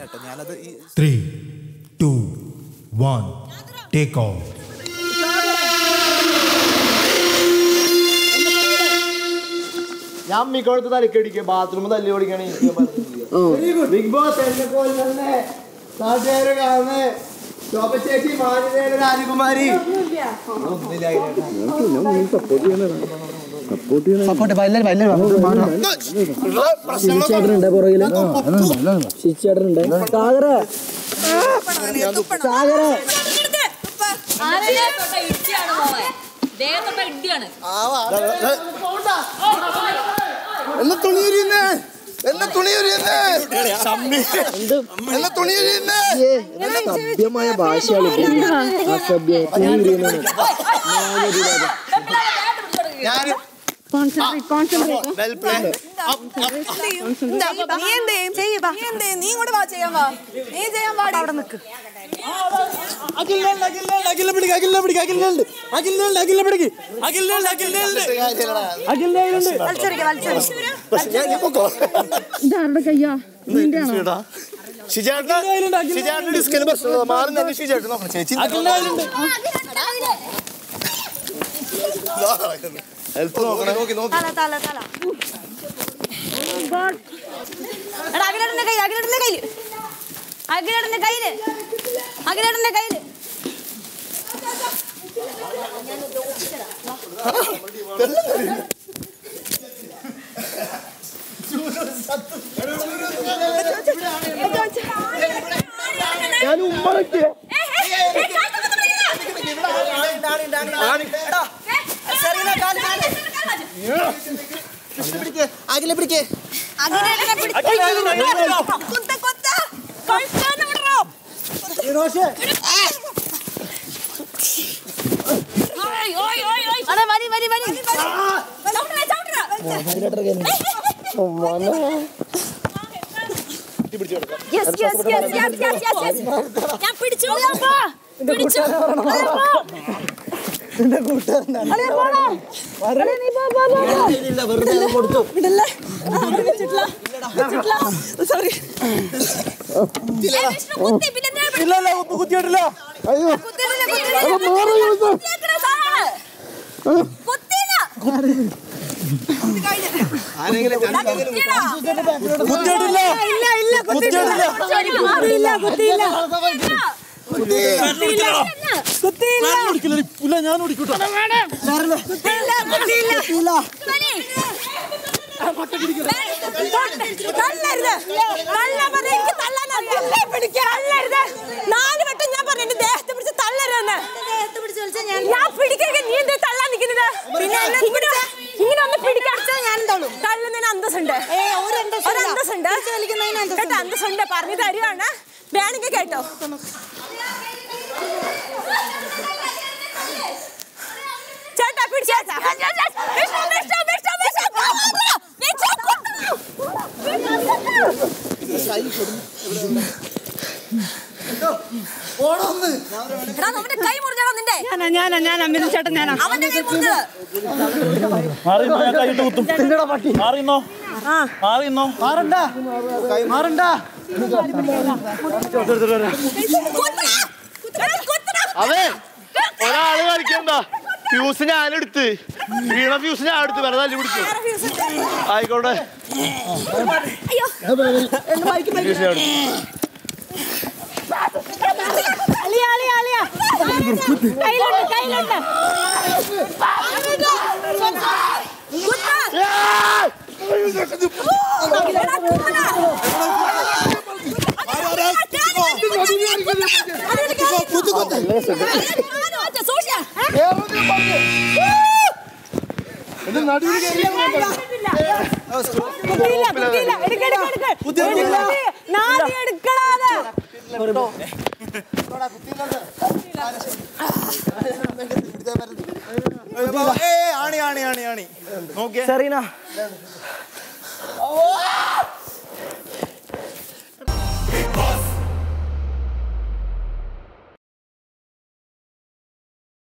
കേട്ടോ ഞാനത് ഈ three two one take off ഞാൻ മിക്കടുത്ത് തലക്കടിക്കുക ബാത്റൂം തല്ലി ഓടിക്കണേ ബിഗ് ബോസ് എന്നെ പോലെ തന്നെ നാട്ടുകാരെ കാണുന്നേ ശോഭ ചേച്ചി മാനവേദ രാജകുമാരി ശിച്ചേട്ടനുണ്ട് പുറകില് ശിച്ചേട്ടനുണ്ട് സാഗര സാഗര ഇടിയാണ് മോളെ ദേഹത്തൊട്ട ഇടിയാണ് എന്നെ തുണി ഉരിയുന്നേ എന്നെ തുണി ഉരിയുന്നേ എന്നെ തുണി ഉരിയുന്നേ സഭ്യമായ ഭാഷയാണ് ഉപയോഗിക്കുന്നത്. അസഭ്യം തീരുന്നത് ഞാൻ വെൽ പ്ലേ നീ എന്തേ ചെയ്യുക നീ എന്തേ നീ ഇങ്ങോട്ട് വാ ചെയ്യാൻ വാ നീ ചെയ്യാൻ വാ അവിടെ നിക്ക് വലിച്ചെറിക്ക വലിച്ചെറിക്ക ഷിജാട്ടിന്റെ ഡിസ്കിന് പ്രശ്നമുള്ള മാറി തന്നെ ഷിജാട്ട് നോക്കണം ചേച്ചി ഹെൽപ്പ് നോക്കണേ നോക്കി നോക്കി തല തല തല എടാ അഖിലേട്ടന്റെ കയ്യിൽ അഖിലേട്ടന്റെ കയ്യിൽ അഖിലേട്ടന്റെ കയ്യില് അഖിലേട്ടന്റെ കയ്യില് ഞാൻ ഉമ്മറയ്ക്ക് അഖിലെ പിടിക്കേ അഖിലേട്ടനെ പിടിച്ച് കുത്ത കുത്ത കഴിച്ചാന്ന് വിടറോ ഓയ് ഓയ് ഓയ് ഓയ് അതെ വരി വരി വരി ചവിട്ടണേ ചവിട്ടണ yes yes yes yes yes yes yes ഞാൻ പിടിച്ചു അപ്പോ പിടിച്ചു കുത്തിയിട്ടില്ല അയ്യോ കുത്തിയിട്ടില്ല ഇല്ല ഇല്ല കുത്തിയില്ല അറിയില്ല കുത്തിയില്ല കുത്തിയില്ല ഇല്ല ഞാൻ ഓടിക്കൂട്ടോ കുത്തിയില്ല കുത്തിയില്ല തള്ളരുത് തള്ള പറഞ്ഞ എനിക്ക് തള്ളാൻ അറിയാം പിടിക്കാൻ തള്ളരുത് നാല് വട്ടം ഞാൻ പറഞ്ഞു എന്റെ ദേഹത്തെ പിടിച്ച് തള്ളരുതെന്ന് ഞാൻ പിടിക്കുക നീ എന്താ തള്ളാൻ നിൽക്കുന്നത് ഇങ്ങനെ ഇങ്ങനെ ഒന്ന് പിടിക്കാൻ ഞാൻ തള്ളുന്നതിന് അന്തസ്സുണ്ട് ഒരു അന്തസ്സുണ്ട് കേട്ടോ അന്തസ്സുണ്ട് പറഞ്ഞു തരുവാണ് വേണമെങ്കിൽ കേട്ടോ ചേട്ടാ പിടിച്ചേട്ടാ വിഷ്ണു വിഷ്ണു വിഷ്ണു വിഷ്ണു എടാ നമ്മുടെ കൈ മുറിഞ്ഞാണോ നിന്റെ ഞാനാ ഞാനാ ഞാനാ മിഥുൻ ചേട്ടൻ ഞാനാ അവന്റെ കൈ മുറിഞ്ഞത് മാറിന്നോ ഞാൻ കൈയിട്ട് കുത്തും മാറിന്നോ മാറിന്നോ മാറണ്ട മാറണ്ട അതെ ഒരാള് കളിക്കണ്ട ഫ്യൂസ് ഞാനെടുത്ത് വീണ ഫ്യൂസ് ഞാൻ എടുത്ത് വെറുതെ തല്ലി പിടിച്ചു ആയിക്കോട്ടെ ഫ്യൂസ് ഞാൻ എടുത്തു അളിയ അളിയ അളിയ കയ്യിലുണ്ട് കയ്യിലുണ്ട് ഇത് നടുവിൽ കുത്തിയില്ല കുത്തിയില്ല എടുക്ക എടുക്ക എടുക്ക നാദി എടുക്കടാതെ ഏ ആണി ആണി ആണി ആണി നോക്കിയേ സെറീന